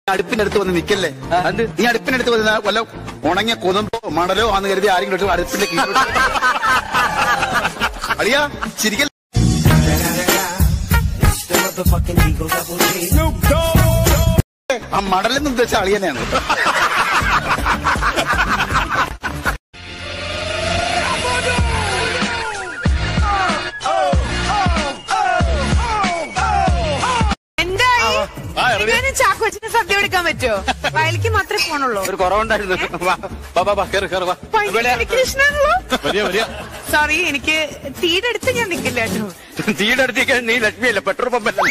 അടുപ്പിനടുത്ത് വന്ന് നിക്കല്ലേ നീ അടുപ്പിനടുത്ത് വന്ന വല്ല ഉണങ്ങിയ കൊതമ്പോ മണലോ ആന്ന് കരുതി ആരെങ്കിലും ഇട്ട് അടുപ്പിന്റെ കീഴിലോട്ട് അളിയാ ചിരിക്കൽ ആ മടലെന്ന് ഉദ്ദേശിച്ച അളിയനെയാണ് എന്തായി ആ, ഇറങ്ങി. ഇവന് ചാക്കോച്ചിന് സദ്യ എടുക്കാൻ പറ്റുമോ വയലിക്ക് മാത്രമേ പോണുള്ളൂ ഒരു കുറവുണ്ടായിരുന്നു വാ, വാ, വാ, വാ, കേറ്, കേറ്, വാ. ഇവിടെ കൃഷ്ണാണല്ലോ വരിക, വരിക. സോറി എനിക്ക് തീയുടെ അടുത്ത് ഞാൻ നിക്കില്ല കേട്ടോ തീയുടെ അടുത്തേക്ക് നീ ലക്ഷ്മിയല്ല പെട്രോൾ പമ്പല്ല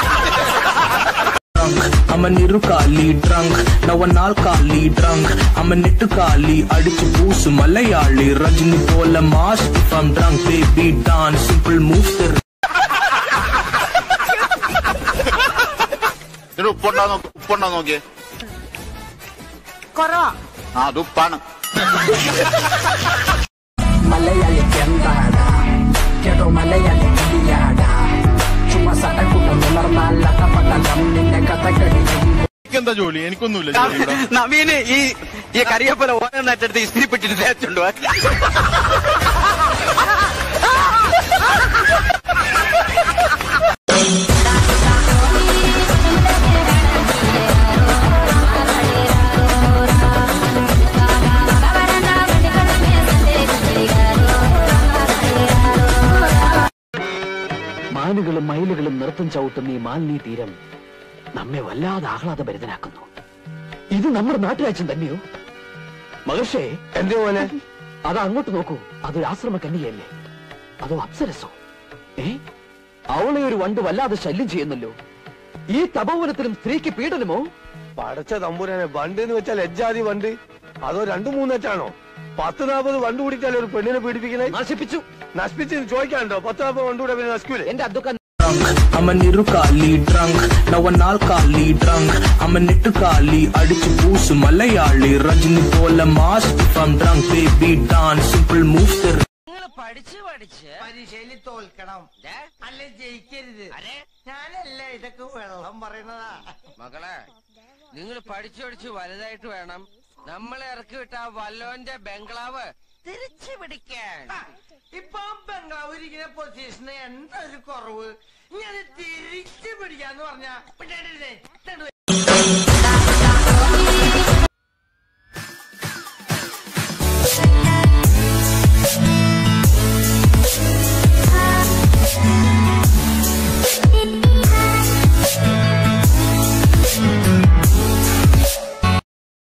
I'm a നിറുകാലി ഡ്രങ്ക് നവനാൽ കാലി ഡ്രങ്ക് I'm a നെട്ടുകാലി അടിച്ചു പൂസ് മലയാളി രജനി പോലെ mass if I'm drunk baby dance simple moves the ഇതിന് ഉപ്പുണ്ടോ നോക്ക് ഉപ്പുണ്ടോ നോക്കിയേ കുറവാ ആ അത് ഉപ്പാണ് മലയാളി എന്താടാ കേട്ടോ മലയാളി കിടിയാടാ ചുമ്മാ സടകുട്ടം ഉണർന്നാൽ അകപ്പട്ടം നിന്റെ കഥകളി എനിക്കെന്താ ജോലി എനിക്കൊന്നുമില്ല ജോലി ഇവിടെ. നവീന് ഈ ഈ കരിയപ്പല ഓരോന്നായിട്ടെടുത്ത് ഇസ്തിരിപ്പെട്ടിട്ട് തേച്ചുണ്ട് വാ. മാനുകളും മയിലുകളും നൃത്തം ചവിട്ടുന്ന ഈ മാലിന്യ തീരം നമ്മെ വല്ലാതെ ആഹ്ലാദഭരിതനാക്കുന്നു ഇത് നമ്മുടെ നാട്ടുരാജ്യം തന്നെയോ മഹർഷേ എന്റെ പോലെ അത് അങ്ങോട്ട് നോക്കൂ അതൊരു ആശ്രമ കന്യകയല്ലേ അതോ അപ്സരസോ ഏ അവളെ ഒരു വണ്ട് വല്ലാതെ ശല്യം ചെയ്യുന്നല്ലോ ഈ തപോവനത്തിലും സ്ത്രീക്ക് പീഡനമോ പടച്ച തമ്പുരാനെ വണ്ട് എന്ന് വെച്ചാൽ എജ്ജാതി വണ്ട് അതോ രണ്ടു മൂന്നെറ്റാണോ പത്ത് നാൽപ്പത് വണ്ട് കൂടിയിട്ടല്ലേ ഒരു പെണ്ണിനെ പീഡിപ്പിക്കുന്നത് നശിപ്പിച്ചു നശിപ്പിച്ച് ചോദിക്കാനുണ്ടോ പത്ത് നാൽപ്പത് വണ്ട് കൂടെ പിന്നെ നശിക്കൂലേ എന്റെ അബ്ദുക്കാൻ I'm a നിറുകാലി ഡ്രങ്ക് നവനാൽ കാലി ഡ്രങ്ക് I'm a നെട്ടുകാലി അടിച്ചു പൂസ് മലയാളി രജനി പോലെ mass if I'm drunk baby dance simple moves the പഠിച്ച് പഠിച്ച് പരീക്ഷയിൽ തോൽക്കണം അല്ലെ ജയിക്കരുത് ഞാനല്ല ഇതൊക്കെ വെള്ളം പറയുന്നതാ മകളെ നിങ്ങൾ പഠിച്ചു പഠിച്ച് വലുതായിട്ട് വേണം നമ്മളെ ഇറക്കി വിട്ട ആ വല്ലോന്റെ ബംഗ്ലാവ് തിരിച്ചു പിടിക്കാൻ ഇപ്പൊ ആ ബംഗ്ലാവ് ഇരിക്കുന്ന പൊസിഷന് എന്താ ഒരു കുറവ് ഇനി അത് തിരിച്ചു പിടിക്കാന്ന് പറഞ്ഞാ